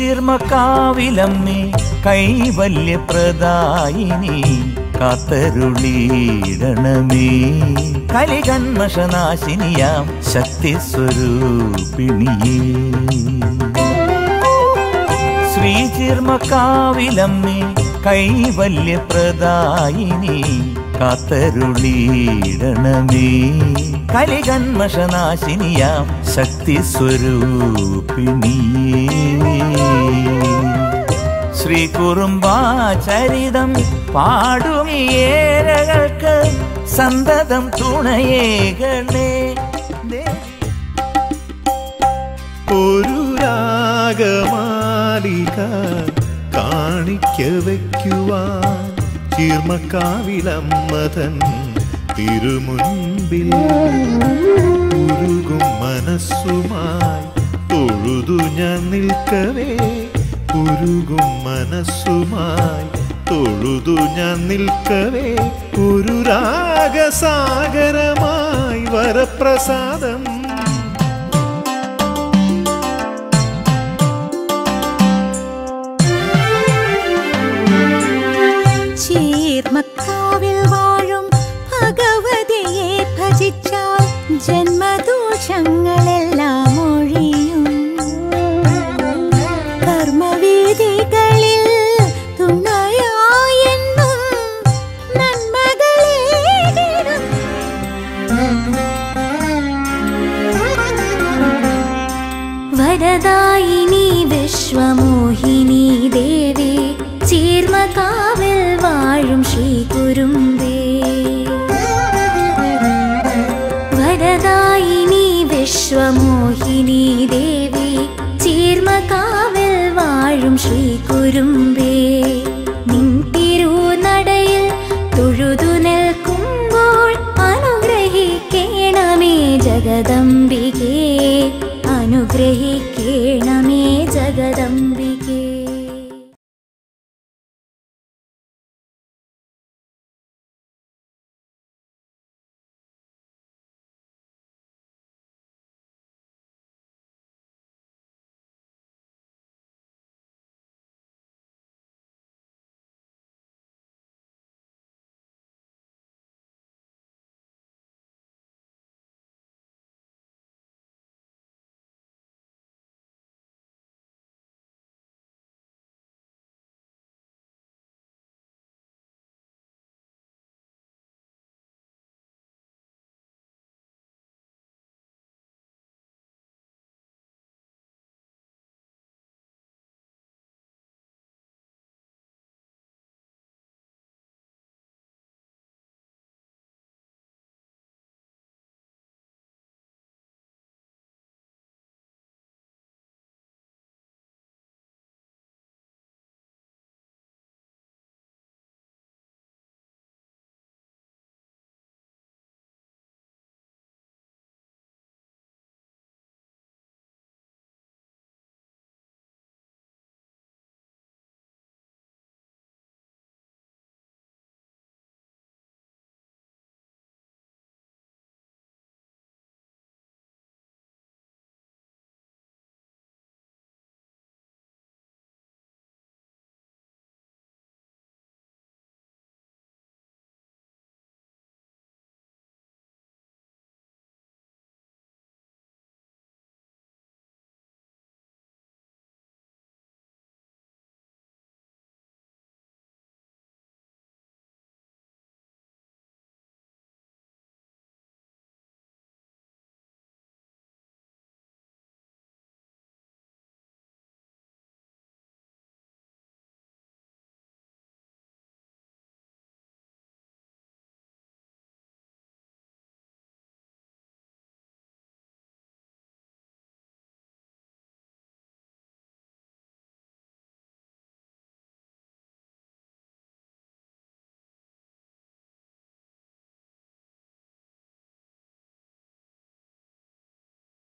ശ്രീചീർമക്കാവിലമ്മേ കൈവല്യപ്രദായിനി കാത്തരുളീടണമേ കലികന്മഷനാശിനിയാം ശക്തിസ്വരൂപിണിയേ ശ്രീചീർമക്കാവിലമ്മേ കൈവല്യപ്രദായിനി കാത്തരുളീടണമേ കലികന്മഷനാശിനിയാം ശക്തിസ്വരൂപിണിയേ ശ്രീ കുറുമ്പാചരിതം പാടുമിയേരകൾക്ക് സന്തതം തുണയേകണേ ഒരു രാഗമാലിക കാണിക്ക വയ്ക്കുവാൻ ചീർമക്കാവിലമ്മതൻ തിരുമുൻപിൽ ഉരുകും മനസ്സുമായി തൊഴുതു ഞാൻ നിൽക്കവേ ഉരുകും മനസ്സുമായി തൊഴുതു ഞാൻ നിൽക്കവേ ഒരു രാഗസാഗരമായി വരപ്രസാദം ചീർമക്കാവിൽ വാഴും ഭഗവതിയെ ഭജിച്ചാൽ ജന്മദോഷങ്ങളെല്ലാം ഒഴിയും കർമ്മവേദികളിൽ തുണയായെന്നും നന്മകളേകിടും വരദായിനി വിശ്വമോഹിനി ദേവി ചീർമകാവിൽ വാഴും ശ്രീ കുരുമ്പേ വരദായിനി വിശ്വമോഹിനി ദേവി ചീർമകാവിൽ വാഴും ശ്രീ കുരുമ്പേ നിൻ തിരുനടയിൽ തൊഴുതു നിൽക്കുമ്പോൾ അനുഗ്രഹിക്കണമേ ജഗദംബികേ അനുഗ്രഹിക്കണമേ ജഗദംബികേ